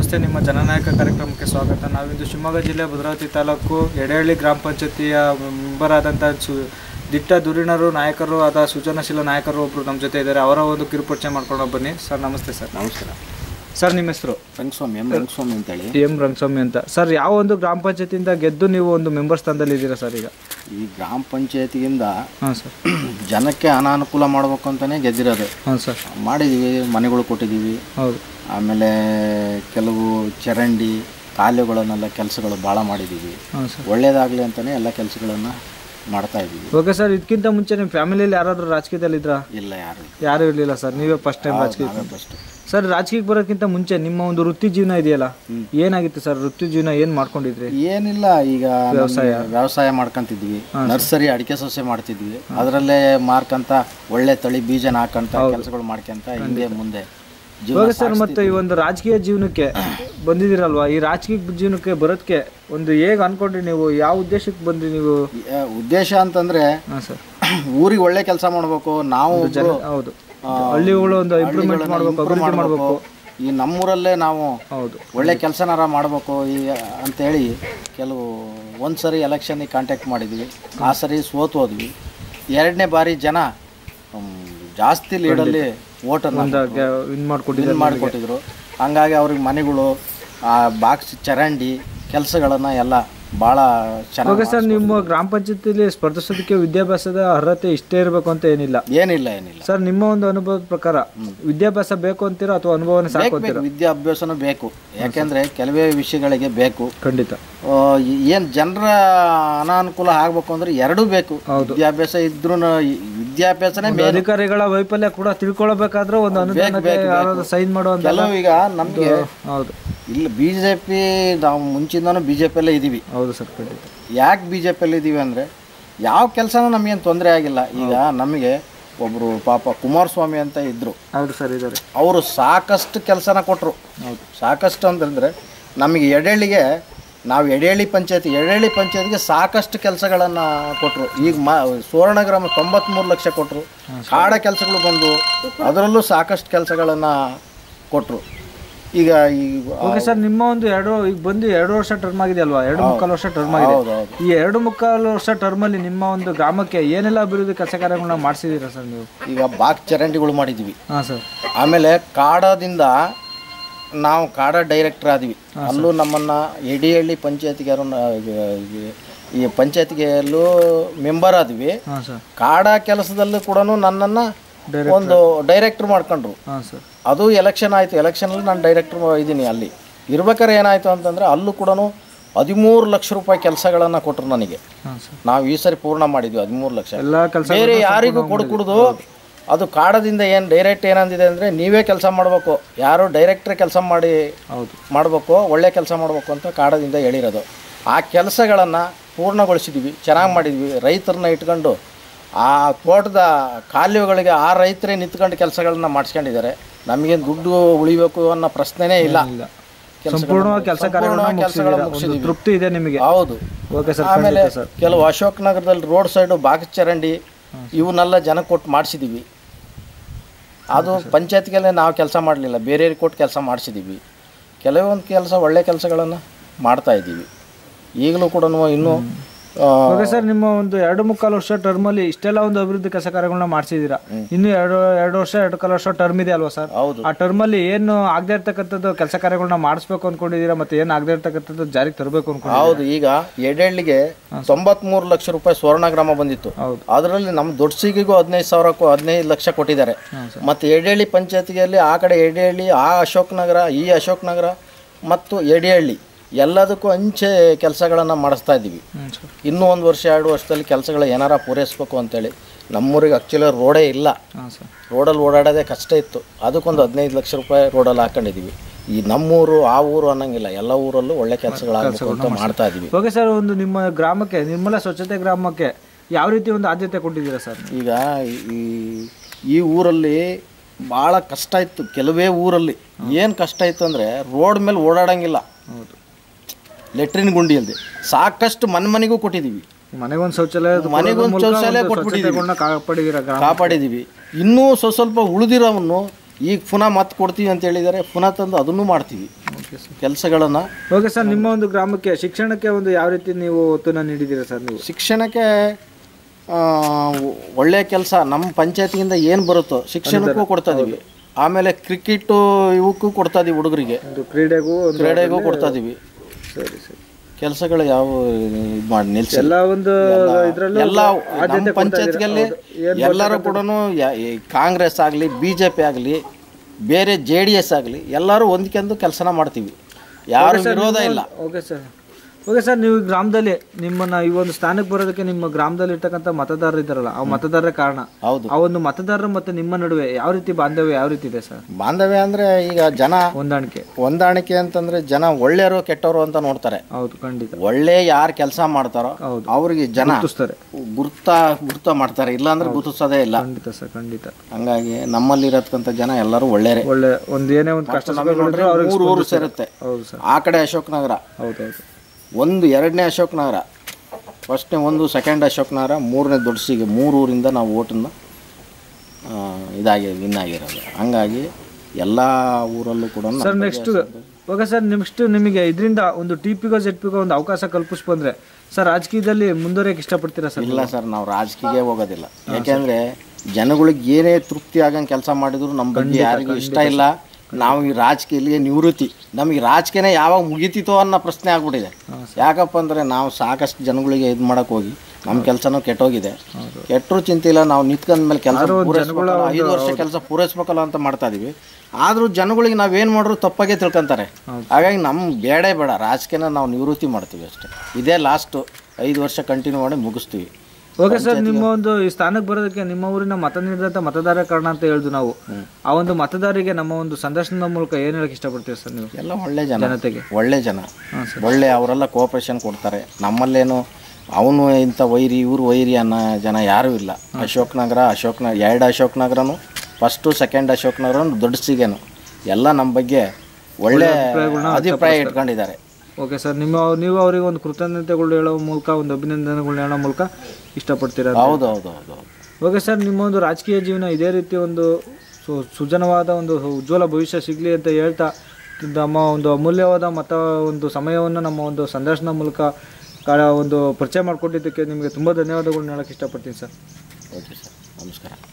ನಮಸ್ತೆ ನಿಮ್ಮ ಜನನಾಯಕ ಕಾರ್ಯಕ್ರಮಕ್ಕೆ ಸ್ವಾಗತ ನಾವಿಂದು ಶಿವಮೊಗ್ಗ ಜಿಲ್ಲೆ ಭದ್ರಾವತಿ ತಾಲೂಕು ಎಡೆಹಳ್ಳಿ ಗ್ರಾಮ ಪಂಚಾಯತಿಯ ಮೆಂಬರ್ ಆದಂಥ ಸು ದಿಟ್ಟ ಧುರೀಣರು ನಾಯಕರು ಆದ ಸೃಜನಶೀಲ ನಾಯಕರು ಒಬ್ಬರು ನಮ್ಮ ಜೊತೆ ಇದ್ದಾರೆ ಅವರ ಒಂದು ಕಿರುಪರಿಚಯ ಮಾಡ್ಕೊಂಡು ಬನ್ನಿ ಸರ್ ನಮಸ್ತೆ ಸರ್ ನಮಸ್ಕಾರ ಸರ್ ನಿಮ್ಮ ಹೆಸರು ರಂಗಸ್ವಾಮಿ ಎಂ ರಂಗಸ್ವಾಮಿ ಅಂತೇಳಿ ಎಂ ರಂಗಸ್ವಾಮಿ ಅಂತ ಸರ್ ಯಾವ ಒಂದು ಗ್ರಾಮ ಪಂಚಾಯತಿಯಿಂದ ಗೆದ್ದು ನೀವು ಒಂದು ಮೆಂಬರ್ ಸ್ಥಾನದಲ್ಲಿ ಇದ್ದೀರಾ ಸರ್ ಈಗ ಈ ಗ್ರಾಮ ಪಂಚಾಯತಿಯಿಂದ ಹಾಂ ಸರ್ ಜನಕ್ಕೆ ಅನಾನುಕೂಲ ಮಾಡಬೇಕು ಅಂತಲೇ ಗೆದ್ದಿರೋದು ಹಾಂ ಸರ್ ಮಾಡಿದ್ದೀವಿ ಮನೆಗಳು ಕೊಟ್ಟಿದ್ದೀವಿ ಹೌದು ಆಮೇಲೆ ಕೆಲವು ಚರಂಡಿ ಕಾಲುಗಳನ್ನೆಲ್ಲ ಕೆಲಸಗಳು ಭಾಳ ಮಾಡಿದ್ದೀವಿ ಹಾಂ ಸರ್ ಒಳ್ಳೇದಾಗಲಿ ಅಂತಲೇ ಎಲ್ಲ ಕೆಲಸಗಳನ್ನು ಮಾಡ್ತಾ ಇದ್ದೀವಿ ಓಕೆ ಸರ್ ಇದಕ್ಕಿಂತ ಮುಂಚೆ ನಿಮ್ಮ ಫ್ಯಾಮಿಲಿಯಲ್ಲಿ ಯಾರಾದರೂ ರಾಜಕೀಯದಲ್ಲಿ ಇದ್ರಾ ಇಲ್ಲ ಯಾರು ಯಾರೂ ಇರಲಿಲ್ಲ ಸರ್ ನೀವೇ ಫಸ್ಟ್ ಟೈಮ್ ರಾಜಕೀಯ ನಾವೇ ಫಸ್ಟು ಸರ್ ರಾಜಕೀಯಕ್ಕೆ ಬರೋಕ್ಕಿಂತ ಮುಂಚೆ ನಿಮ್ಮ ಒಂದು ವೃತ್ತಿ ಜೀವನ ಇದೆಯಲ್ಲ ಏನಾಗಿತ್ತು ಸರ್ ವೃತ್ತಿ ಜೀವನ ಏನು ಮಾಡ್ಕೊಂಡಿದ್ರಿ ಏನಿಲ್ಲ ಈಗ ವ್ಯವಸಾಯ ವ್ಯವಸಾಯ ಮಾಡ್ಕೊಂತಿದ್ವಿ ನರ್ಸರಿ ಅಡಿಕೆ ಸೊಸೆ ಮಾಡ್ತಿದ್ವಿ ಅದರಲ್ಲೇ ಮಾರ್ಕಂತ ಒಳ್ಳೆ ತಳಿ ಬೀಜನ ಹಾಕಂತ ಕೆಲಸಗಳು ಮಾಡ್ಕೊಂತ ಹಿಂಗೆ ಮುಂದೆ ಜೀವನ ಇವಾಗ ಸರ್ ಮತ್ತೆ ಈ ಒಂದು ರಾಜಕೀಯ ಜೀವನಕ್ಕೆ ಬಂದಿದ್ದೀರಲ್ವಾ ಈ ರಾಜಕೀಯ ಜೀವನಕ್ಕೆ ಬರೋದಕ್ಕೆ ಒಂದು ಹೇಗೆ ಅನ್ಕೊಂಡ್ರಿ ನೀವು ಯಾವ ಉದ್ದೇಶಕ್ಕೆ ಬಂದ್ರಿ ನೀವು ಆ, ಉದ್ದೇಶ ಅಂತಂದ್ರೆ ಹಾಂ ಸರ್ ಊರಿಗೆ ಒಳ್ಳೆ ಕೆಲಸ ಮಾಡ್ಬೇಕು ನಾವು ಒಬ್ರು, ಹೌದು ಆ, ಹಳ್ಳಿಗಳು ಒಂದು ಇಂಪ್ರೂವ್ಮೆಂಟ್ ಹಳ್ಳಿಗಳನ್ನ ಮಾಡಬೇಕು improve ಅಭಿವೃದ್ಧಿ ಮಾಡ್ಬೇಕು. ಮಾಡಬೇಕು ಈ ನಮ್ಮೂರಲ್ಲೇ ನಾವು ಹೌದು ಒಳ್ಳೆ ಕೆಲಸನಾರ ಮಾಡಬೇಕು ಈ ಅಂತೇಳಿ ಕೆಲವು ಒಂದು ಸರಿ ಎಲೆಕ್ಷನ್ಗೆ ಕಾಂಟ್ಯಾಕ್ಟ್ ಮಾಡಿದ್ವಿ ಆ ಸರಿ ಸೋತು ಹೋದ್ವಿ ಎರಡನೇ ಬಾರಿ ಜನ ಹ್ಮ್, ಜಾಸ್ತಿ ಲೀಡಲ್ಲಿ ಓಟನ್ನು ಒಂದು ಇದು ಮಾಡ್ಕೊಟ್ಟಿದ್ದಾರೆ ಮಾಡಿಕೊಟ್ಟಿದ್ರು ಹಂಗಾಗಿ ಅವ್ರಿಗೆ ಮನೆಗಳು ಆ ಬಾಕ್ಸ್ ಚರಂಡಿ ಕೆಲಸಗಳನ್ನು ಎಲ್ಲ ಭಾಳ ಚೆನ್ನಾಗಿ ಓಕೆ ಸರ್ ನಿಮ್ಮ ಗ್ರಾಮ ಪಂಚಾಯತಿಲಿ ಸ್ಪರ್ಧಿಸೋದಕ್ಕೆ ವಿದ್ಯಾಭ್ಯಾಸದ ಅರ್ಹತೆ ಇಷ್ಟೇ ಇರಬೇಕು ಅಂತ ಏನಿಲ್ಲ ಏನಿಲ್ಲ ಏನಿಲ್ಲ ಸರ್ ನಿಮ್ಮ ಒಂದು ಅನುಭವದ ಪ್ರಕಾರ ವಿದ್ಯಾಭ್ಯಾಸ ಬೇಕು ಅಂತೀರಾ ಅಥವಾ ಅನುಭವನೇ ಸಾಕು ಬೇಕು ಅಂತೀರಾ ಬೇಕು ವಿದ್ಯಾಭ್ಯಾಸನೂ ಬೇಕು ಯಾಕೆಂದ್ರೆ ಕೆಲವೇ ವಿಷಯಗಳಿಗೆ ಬೇಕು ಖಂಡಿತ ಏನು ಜನರ ಅನಾನುಕೂಲ ಆಗ್ಬೇಕು ಅಂದ್ರೆ ಎರಡೂ ಬೇಕು ವಿದ್ಯಾಭ್ಯಾಸ ಇದ್ರೂ ವಿದ್ಯಾಭ್ಯಾಸನೇ ಒಂದು ಅಧಿಕಾರಿಗಳ ವೈಫಲ್ಯ ಕೂಡ ತಿಳ್ಕೊಳ್ಬೇಕಾದ್ರೆ ಒಂದು ಅನುದಾನಕ್ಕೆ ಯಾರಾದ್ರೂ ಸೈನ್ ಮಾಡುವಂತ ಕೆಲವು ಈಗ ನಮಗೆ ಹೌದು ಇಲ್ಲ ಬಿ ಜೆ ಪಿ ನಾವು ಮುಂಚಿಂದನೂ ಬಿ ಜೆ ಪಿಯಲ್ಲೇ ಇದ್ದೀವಿ ಹೌದು ಸರ್ ಖಂಡಿತ ಯಾಕೆ ಬಿ ಜೆ ಪಿಯಲ್ಲಿ ಇದ್ದೀವಿ ಅಂದರೆ ಯಾವ ಕೆಲಸನೂ ನಮಗೇನು ತೊಂದರೆ ಆಗಿಲ್ಲ ಈಗ ನಮಗೆ ಒಬ್ಬರು ಪಾಪ ಕುಮಾರಸ್ವಾಮಿ ಅಂತ ಇದ್ದರು ಹೌದು ಸರ್ ಇದ್ದಾರೆ ಅವರು ಸಾಕಷ್ಟು ಕೆಲಸನ ಕೊಟ್ಟರು ಸಾಕಷ್ಟು ಅಂತಂದರೆ ನಮಗೆ ಎಡೆಹಳ್ಳಿಗೆ ನಾವು ಎಡೆಹಳ್ಳಿ ಪಂಚಾಯತಿ ಎಡೆಹಳ್ಳಿ ಪಂಚಾಯತಿಗೆ ಸಾಕಷ್ಟು ಕೆಲಸಗಳನ್ನು ಕೊಟ್ಟರು ಈಗ ಮ ಸುವರ್ಣ ಗ್ರಾಮ ತೊಂಬತ್ತ್ಮೂರು ಲಕ್ಷ ಕೊಟ್ಟರು ಕಾಡ ಕೆಲಸಗಳು ಬಂದು ಅದರಲ್ಲೂ ಸಾಕಷ್ಟು ಕೆಲಸಗಳನ್ನು ಕೊಟ್ಟರು ಈಗ ಈ ಓಕೆ ಸರ್ ನಿಮ್ಮ ಒಂದು ಎರಡು ಈಗ ಬಂದು ಎರಡು ವರ್ಷ ಟರ್ಮ್ ಆಗಿದೆ ಅಲ್ವಾ ಎರಡು ಮುಕ್ಕಾಲು ವರ್ಷ ಟರ್ಮ್ ಆಗಿದೆ ಹೌದು ಹೌದು ಈ ಎರಡು ಮುಕ್ಕಾಲು ವರ್ಷ ಟರ್ಮಲ್ಲಿ ನಿಮ್ಮ ಒಂದು ಗ್ರಾಮಕ್ಕೆ ಏನೆಲ್ಲ ಅಭಿವೃದ್ಧಿ ಕೆಲಸ ಕಾರ್ಯಗಳನ್ನ ಮಾಡಿಸಿದ್ದೀರಾ ಸರ್ ನೀವು ಈಗ ಬಾಕ್ ಚರಂಡಿಗಳು ಮಾಡಿದ್ವಿ ಹಾಂ ಸರ್ ಆಮೇಲೆ ಕಾಡದಿಂದ ನಾವು ಕಾಡ ಡೈರೆಕ್ಟರ್ ಆದ್ವಿ ಅಲ್ಲೂ ನಮ್ಮನ್ನ ಎಡಿಹಳ್ಳಿ ಪಂಚಾಯತಿಗೆ ಯಾರು ನ- ಈ- ಈ ಪಂಚಾಯತಿಗೆಲ್ಲೂ ಮೆಂಬರ್ ಆದ್ವಿ ಹಾಂ ಸರ್ ಕಾಡ ಕೆಲಸದಲ್ಲೂ ಕೂಡ ನನ್ನನ್ನು ಒಂದು ಡೈರೆಕ್ಟರ್ ಮಾಡ್ಕೊಂಡ್ರು ಹಾಂ ಸರ್ ಅದು ಎಲೆಕ್ಷನ್ ಆಯಿತು ಎಲೆಕ್ಷನಲ್ಲಿ ನಾನು ಡೈರೆಕ್ಟರ್ ಇದ್ದೀನಿ ಅಲ್ಲಿ ಇರ್ಬೇಕಾದ್ರೆ ಏನಾಯಿತು ಅಂತಂದರೆ ಅಲ್ಲೂ ಕೂಡ ಹದಿಮೂರು ಲಕ್ಷ ರೂಪಾಯಿ ಕೆಲಸಗಳನ್ನು ಕೊಟ್ಟರು ನನಗೆ ಹಾಂ ಸರ್ ನಾವು ಈ ಸರಿ ಪೂರ್ಣ ಮಾಡಿದ್ವಿ ಹದಿಮೂರು ಲಕ್ಷ ಎಲ್ಲ ಕೆಲಸ ಬೇರೆ ಯಾರಿಗೂ ಕೊಡ್ಕೂಡ್ದು ಅದು ಕಾಡದಿಂದ ಏನು ಡೈರೆಕ್ಟ್ ಏನಂದಿದೆ ಅಂದರೆ ನೀವೇ ಕೆಲಸ ಮಾಡಬೇಕು ಯಾರು ಡೈರೆಕ್ಟ್ರೇ ಕೆಲಸ ಮಾಡಿ ಹೌದು ಮಾಡಬೇಕು ಒಳ್ಳೆ ಕೆಲಸ ಮಾಡಬೇಕು ಅಂತ ಕಾಡದಿಂದ ಹೇಳಿರೋದು ಆ ಕೆಲಸಗಳನ್ನು ಪೂರ್ಣಗೊಳಿಸಿದ್ವಿ ಚೆನ್ನಾಗಿ ಮಾಡಿದ್ವಿ ರೈತರನ್ನ ಇಟ್ಕೊಂಡು ಆ ತೋಟದ ಕಾಲುವೆಗಳಿಗೆ ಆ ರೈತರೇ ನಿಂತ್ಕೊಂಡು ಕೆಲಸಗಳನ್ನ ಮಾಡಿಸ್ಕೊಂಡಿದ್ದಾರೆ ನಮಗೇನು ದುಡ್ಡು ಉಳಿಬೇಕು ಅನ್ನೋ ಪ್ರಶ್ನೆನೇ ಇಲ್ಲ ಇಲ್ಲ ಕೆಲ್ಸಗಳನ್ನ- ಸಂಪೂರ್ಣವಾಗಿ ಕೆಲಸ ಕಾರ್ಯಗಳನ್ನ ಸಂಪೂರ್ಣವಾಗಿ ಕೆಲ್ಸಗಳನ್ನ ಮುಗಿಸಿದ್ದೀರಾ ಒಂದು ಮುಗಿಸಿದ್ದೀವಿ. ತೃಪ್ತಿ ಇದೆ ನಿಮಗೆ ಹೌದು ಓಕೆ ಸರ್ ಆಮೇಲೆ ಖಂಡಿತ ಸರ್ ಕೆಲವು ಅಶೋಕ್ ನಗರದಲ್ಲಿ ರೋಡ್ ಸೈಡು ಬಾಗಿಲು ಚರಂಡಿ ಇವನ್ನೆಲ್ಲ ಜನ ಕೊಟ್ಟು ಮಾಡಿಸಿದ್ದೀವಿ ಅದು ಪಂಚಾಯತ್ಗೆಲ್ಲ ನಾವು ಕೆಲಸ ಮಾಡಲಿಲ್ಲ ಬೇರೆಯವ್ರಿಗೆ ಕೊಟ್ಟು ಕೆಲಸ ಮಾಡಿಸಿದ್ದೀವಿ ಕೆಲವೊಂದು ಕೆಲಸ ಒಳ್ಳೆ ಕೆಲಸಗಳನ್ನು ಮಾಡ್ತಾ ಇದ್ದೀವಿ ಈಗಲೂ ಕೂಡ ಇನ್ನೂ ಆ, ಓಕೆ ಸರ್ ನಿಮ್ಮ ಒಂದು ಎರಡು ಮುಕ್ಕಾಲು ವರ್ಷ ಟರ್ಮಲ್ಲಿ ಇಷ್ಟೆಲ್ಲ ಒಂದು ಅಭಿವೃದ್ಧಿ ಕೆಲಸ ಕಾರ್ಯಗಳನ್ನ ಮಾಡಿಸಿದ್ದೀರಾ ಇನ್ನು ಎರಡು ಎರಡು ವರ್ಷ ಎರಡು ಕಾಲು ವರ್ಷ ಟರ್ಮ್ ಇದೆ ಅಲ್ವಾ ಸರ್ ಹೌದು ಆ ಟರ್ಮಲ್ಲಿ ಏನು ಆಗದೆ ಇರ್ತಕ್ಕಂಥದ್ದು ಕೆಲಸ ಕಾರ್ಯಗಳನ್ನ ಮಾಡಿಸ್ಬೇಕು ಅನ್ಕೊಂಡಿದ್ದೀರಾ ಮತ್ತೆ ಏನು ಆಗದೆ ಇರ್ತಕ್ಕಂಥದ್ದು ಜಾರಿಗೆ ತರಬೇಕು ಅನ್ಕೊಂಡಿದ್ದೀರಾ ಹೌದು ಈಗ ಎಡೆಹಳ್ಳಿಗೆ ತೊಂಬತ್ಮೂರು ಲಕ್ಷ ರೂಪಾಯಿ ಸ್ವರ್ಣಗ್ರಾಮ ಬಂದಿತ್ತು ಹೌದು. ಅದರಲ್ಲಿ ನಮ್ಮ ದೊಡ್ಡಸಿಗಿಗೂ ಹದಿನೈದು ಸಾವಿರಕ್ಕೂ ಹದಿನೈದು ಲಕ್ಷ ಕೊಟ್ಟಿದ್ದಾರೆ ಮತ್ತು ಎಡೆಹಳ್ಳಿ ಪಂಚಾಯತಿಯಲ್ಲಿ ಆ ಕಡೆ ಎಡೆಹಳ್ಳಿ ಆ ಅಶೋಕ್ ನಗರ ಈ ಅಶೋಕ್ ನಗರ ಮತ್ತು ಎಡೆಹಳ್ಳಿ ಎಲ್ಲದಕ್ಕೂ ಅಂಚೆ ಕೆಲಸಗಳನ್ನು ಮಾಡಿಸ್ತಾ ಇದ್ದೀವಿ ಹ್ಞೂ ಸರ್ ಇನ್ನೂ ಒಂದು ವರ್ಷ ಎರಡು ವರ್ಷದಲ್ಲಿ ಕೆಲಸಗಳು ಏನಾರ ಪೂರೈಸ್ಬೇಕು ಅಂತೇಳಿ ನಮ್ಮೂರಿಗೆ ಆ್ಯಕ್ಚುಲಿ ರೋಡೇ ಇಲ್ಲ ಹಾಂ ಸರ್ ರೋಡಲ್ಲಿ ಓಡಾಡೋದೇ ಕಷ್ಟ ಇತ್ತು ಅದಕ್ಕೊಂದು ಹದಿನೈದು ಲಕ್ಷ ರೂಪಾಯಿ ರೋಡಲ್ಲಿ ಹಾಕೊಂಡಿದ್ದೀವಿ ಈ ನಮ್ಮೂರು ಆ ಊರು ಅನ್ನಂಗಿಲ್ಲ ಎಲ್ಲ ಊರಲ್ಲೂ ಒಳ್ಳೆ ಕೆಲಸಗಳಾಗಬೇಕು ಅಂತ ಮಾಡ್ತಾ ಇದ್ದೀವಿ ಓಕೆ ಸರ್ ಒಂದು ನಿಮ್ಮ ಗ್ರಾಮಕ್ಕೆ ನಿರ್ಮಲ ಸ್ವಚ್ಛತೆ ಗ್ರಾಮಕ್ಕೆ ಯಾವ ರೀತಿ ಒಂದು ಆದ್ಯತೆ ಕೊಟ್ಟಿದ್ದೀರಾ ಸರ್ ಈಗ ಈ ಈ ಊರಲ್ಲಿ ಭಾಳ ಕಷ್ಟ ಇತ್ತು ಕೆಲವೇ ಊರಲ್ಲಿ ಏನು ಕಷ್ಟ ಇತ್ತು ಅಂದರೆ ರೋಡ್ ಮೇಲೆ ಓಡಾಡಂಗಿಲ್ಲ ಹೌದು ಲೆಟ್ರಿನ್ ಗುಂಡಿ ಇಲ್ಲದೆ ಸಾಕಷ್ಟು ಮನೆ ಮನೆಗೂ ಕೊಟ್ಟಿದ್ದೀವಿ ಮನೆಗೊಂದು ಶೌಚಾಲಯ ಮನೆಗೊಂದು ಶೌಚಾಲಯ ಕೊಟ್ಬಿಟ್ಟಿದ್ದೀವಿ ಸ್ವಚ್ಛತೆಗಳನ್ನ ಕಾಪಾಡಿದ್ದೀರಾ ಗ್ರಾಮ ಕಾಪಾಡಿದ್ದೀವಿ ಇನ್ನೂ ಸ್ವ ಸ್ವಲ್ಪ ಉಳಿದಿರೋವನ್ನು ಈಗ ಪುನಃ ಮತ್ತೆ ಕೊಡ್ತೀವಿ ಅಂತ ಹೇಳಿದ್ದಾರೆ ಪುನಃ ತಂದು ಅದನ್ನು ಮಾಡ್ತೀವಿ ಓಕೆ ಓಕೆ ಸರ್ ಕೆಲಸಗಳನ್ನು ಓಕೆ ಸರ್ ನಿಮ್ಮ ಒಂದು ಗ್ರಾಮಕ್ಕೆ ಶಿಕ್ಷಣಕ್ಕೆ ಒಂದು ಯಾವ ರೀತಿ ನೀವು ಒತ್ತನ್ನು ನೀಡಿದ್ದೀರಾ ಸರ್ ನೀವು ಶಿಕ್ಷಣಕ್ಕೆ ಆ, ಒಳ್ಳೆಯ ಕೆಲಸ ನಮ್ಮ ಪಂಚಾಯತಿಯಿಂದ ಏನು ಬರುತ್ತೋ ಶಿಕ್ಷಣಕ್ಕೂ ಕೊಡ್ತಾ ಇದೀವಿ ಆಮೇಲೆ ಕ್ರಿಕೆಟು ಇವಕ್ಕೂ ಕೊಡ್ತಾ ಇದೀವಿ ಹುಡುಗರಿಗೆ ಒಂದು ಕ್ರೀಡೆಗೂ ಒಂದು ಕ್ರೀಡೆಗೂ ಕೊಡ್ತಾ ಇದೀವಿ ಸರಿ ಸರಿ ಕೆಲಸಗಳು ಯಾವ ಇದು ಮಾಡಿ ನಿಲ್ಸಿಲ್ಲ ಎಲ್ಲ ಒಂದು ಇದರಲ್ಲೂ ಎಲ್ಲ ನಮ್ಮ ಪಂಚಾಯತ್ಗಳಲ್ಲಿ ಎಲ್ಲರೂ ಕೂಡ ಕಾಂಗ್ರೆಸ್ ಆಗಲಿ ಬಿ ಜೆ ಪಿ ಆಗಲಿ ಬೇರೆ ಜೆ ಡಿ ಎಸ್ ಆಗಲಿ ಎಲ್ಲರೂ ಹೊಂದ್ಕೊಂಡು ಕೆಲಸನ ಮಾಡ್ತೀವಿ ಯಾರು ವಿರೋಧ ಇಲ್ಲ ಓಕೆ ಸರ್ ಓಕೆ ಸರ್ ನೀವು ಗ್ರಾಮದಲ್ಲಿ ನಿಮ್ಮನ್ನ ಈ ಒಂದು ಸ್ಥಾನಕ್ಕೆ ಬರೋದಕ್ಕೆ ನಿಮ್ಮ ಗ್ರಾಮದಲ್ಲಿ ಇರ್ತಕ್ಕಂಥ ಮತದಾರರು ಇದ್ದಾರಲ್ಲ ಆ ಮತದಾರರೇ ಕಾರಣ ಹೌದು ಆ ಒಂದು ಮತದಾರರು ಮತ್ತೆ ನಿಮ್ಮ ನಡುವೆ ಯಾವ ರೀತಿ ಬಾಂಧವ್ಯ ಯಾವ ರೀತಿ ಇದೆ ಸರ್ ಬಾಂಧವ್ಯ ಅಂದರೆ ಈಗ ಜನ ಹೊಂದಾಣಿಕೆ ಹೊಂದಾಣಿಕೆ ಅಂತಂದ್ರೆ ಜನ ಒಳ್ಳೆಯವರು ಕೆಟ್ಟವರು ಅಂತ ನೋಡ್ತಾರೆ ಹೌದು ಖಂಡಿತ ಒಳ್ಳೆ ಯಾರು ಕೆಲಸ ಮಾಡ್ತಾರೋ ಹೌದು. ಅವ್ರಿಗೆ ಜನ ಗುರುತಿಸ್ತಾರೆ ಗುರ್ತ ಗುರ್ತ ಮಾಡ್ತಾರೆ ಇಲ್ಲಾಂದ್ರೆ ಗುರುತಿಸೋದೇ ಇಲ್ಲ ಖಂಡಿತ ಸರ್ ಖಂಡಿತ ಹಂಗಾಗಿ ನಮ್ಮಲ್ಲಿರತಕ್ಕಂಥ ಜನ ಎಲ್ಲರೂ ಒಳ್ಳೆಯರೇ ಒಳ್ಳೆ ಒಂದು ಏನೇ ಒಂದು ಕಷ್ಟ ಸುಖಗಳಿದ್ರು ಅವ್ರಿಗೆ ಮೂರು ಊರು ಸೇರುತ್ತೆ ಹೌದು ಸರ್ ಆ ಕಡೆ ಅಶೋಕ್ ನಗರ ಹೌದು ಹೌದು ಒಂದು ಎರಡನೇ ಅಶೋಕ್ ನಗರ ಫಸ್ಟ್ನೇ ಒಂದು ಸೆಕೆಂಡ್ ಅಶೋಕ್ ನಗರ ಮೂರನೇ ದೊಡ್ಡಸಿಗೆ ಮೂರು ಊರಿಂದ ನಾವು ಓಟನ್ನು ಇದಾಗಿ ವಿನ್ ಆಗಿರೋದು ಹಂಗಾಗಿ ಎಲ್ಲ ಊರಲ್ಲೂ ಕೂಡ ನಮ್ಮ sir next okay sir next ನಿಮಗೆ ಇದರಿಂದ ಒಂದು ಟಿ ಪಿಗೋ ಜೆಡ್ ಪಿಗೋ ಒಂದು ಅವಕಾಶ ಕಲ್ಪಿಸ್ ಬಂದ್ರೆ ಸರ್ ರಾಜಕೀಯದಲ್ಲಿ ಮುಂದುವರಿಯಕ್ಕೆ ಇಷ್ಟಪಡ್ತೀರಾ ಸರ್ ಇಲ್ಲ ಸರ್ ನಾವು ರಾಜಕೀಯ ಹೋಗೋದಿಲ್ಲ ಯಾಕೆಂದ್ರೆ ಜನಗಳಿಗೆ ಏನೇ ತೃಪ್ತಿ ಆಗಂಗೆ ಕೆಲಸ ಮಾಡಿದ್ರು ನಮ್ಮ ಬಗ್ಗೆ ಯಾರಿಗೂ ಇಷ್ಟ ಇಲ್ಲ ನಾವು ಈ ರಾಜಕೀಯಕ್ಕೆ ನಿವೃತ್ತಿ ನಮಗೆ ರಾಜಕೀಯನೇ ಯಾವಾಗ ಮುಗಿತಿತೋ ಅನ್ನೋ ಪ್ರಶ್ನೆ ಆಗ್ಬಿಟ್ಟಿದೆ ಯಾಕಪ್ಪ ಅಂದರೆ ನಾವು ಸಾಕಷ್ಟು ಜನಗಳಿಗೆ ಇದು ಮಾಡಕ್ಕೆ ಹೋಗಿ ನಮ್ಮ ಕೆಲಸನೂ ಕೆಟ್ಟೋಗಿದೆ ಕೆಟ್ಟರು ಚಿಂತೆ ಇಲ್ಲ ನಾವು ನಿಂತ್ಕೊಂಡ ಮೇಲೆ ಕೆಲಸ ಪೂರೈಸ್ಬೇಕಲ್ಲ ಐದು ವರ್ಷ ಕೆಲಸ ಪೂರೈಸ್ಬೇಕಲ್ಲ ಅಂತ ಮಾಡ್ತಾ ಇದೀವಿ ಆದರೂ ಜನಗಳಿಗೆ ನಾವೇನು ಮಾಡಿದ್ರು ತಪ್ಪಾಗೆ ತಿಳ್ಕೊಂತಾರೆ ಹಾಗಾಗಿ ನಮ್ಮ ಬೇಡೇ ಬೇಡ ರಾಜಕೀಯನ ನಾವು ನಿವೃತ್ತಿ ಮಾಡ್ತೀವಿ ಅಷ್ಟೇ ಇದೇ ಲಾಸ್ಟು ಐದು ವರ್ಷ ಕಂಟಿನ್ಯೂ ಮಾಡಿ ಮುಗಿಸ್ತೀವಿ ಓಕೆ ಸರ್ ನಿಮ್ಮ ಒಂದು ಈ ಸ್ಥಾನಕ್ಕೆ ಬರೋದಕ್ಕೆ ನಿಮ್ಮ ಊರಿನ ಮತ ನೀಡಿದಂಥ ಮತದಾರ ಕಾರಣ ಅಂತ ಹೇಳ್ದು ನಾವು ಆ ಒಂದು ಮತದಾರರಿಗೆ ನಮ್ಮ ಒಂದು ಸಂದರ್ಶನದ ಮೂಲಕ ಏನು ಹೇಳಕ್ಕೆ ಇಷ್ಟಪಡ್ತೀವಿ ಸರ್ ನೀವು ಎಲ್ಲ ಒಳ್ಳೆ ಜನ ಜನತೆಗೆ ಒಳ್ಳೆ ಜನ ಹಾಂ ಸರ್ ಒಳ್ಳೆ ಅವರೆಲ್ಲ ಕೋಆಪ್ರೇಷನ್ ಕೊಡ್ತಾರೆ ನಮ್ಮಲ್ಲೇನು ಅವನು ಇಂಥ ವೈರಿ ಇವ್ರು ವೈರಿ ಅನ್ನೋ ಜನ ಯಾರೂ ಇಲ್ಲ ಅಶೋಕ್ ನಗರ ಅಶೋಕ್ ನಗರ ಎರಡು ಅಶೋಕ್ ನಗರನು ಫಸ್ಟು ಸೆಕೆಂಡ್ ಅಶೋಕ್ ನಗರ ದೊಡ್ಡ ಸಿಗೇನು ಎಲ್ಲ ನಮ್ಮ ಬಗ್ಗೆ ಒಳ್ಳೆ ಅಭಿಪ್ರಾಯ ಇಟ್ಕೊಂಡಿದ್ದಾರೆ ಓಕೆ ಸರ್ ನಿಮ್ಮ ನೀವು ಅವರಿಗೆ ಒಂದು ಕೃತಜ್ಞತೆಗಳು ಹೇಳೋ ಮೂಲಕ ಒಂದು ಅಭಿನಂದನೆಗಳನ್ನ ಹೇಳೋ ಮೂಲಕ ಇಷ್ಟಪಡ್ತೀರಾ ಹೌದು ಹೌದು ಹೌದು ಹೌದು ಓಕೆ ಸರ್ ನಿಮ್ಮ ಒಂದು ರಾಜಕೀಯ ಜೀವನ ಇದೇ ರೀತಿ ಒಂದು ಸು ಸುಜನವಾದ ಒಂದು ಉಜ್ವಲ ಭವಿಷ್ಯ ಸಿಗಲಿ ಅಂತ ಹೇಳ್ತಾ ನಮ್ಮ ಒಂದು ಅಮೂಲ್ಯವಾದ ಮತ ಒಂದು ಸಮಯವನ್ನು ನಮ್ಮ ಒಂದು ಸಂದರ್ಶನ ಮೂಲಕ ಕಾ- ಒಂದು ಪರಿಚಯ ಮಾಡಿಕೊಟ್ಟಿದ್ದಕ್ಕೆ ನಿಮಗೆ ತುಂಬ ಧನ್ಯವಾದಗಳನ್ನ ಹೇಳೋಕ್ಕೆ ಇಷ್ಟಪಡ್ತೀನಿ ಸರ್ ಓಕೆ ಸರ್ ನಮಸ್ಕಾರ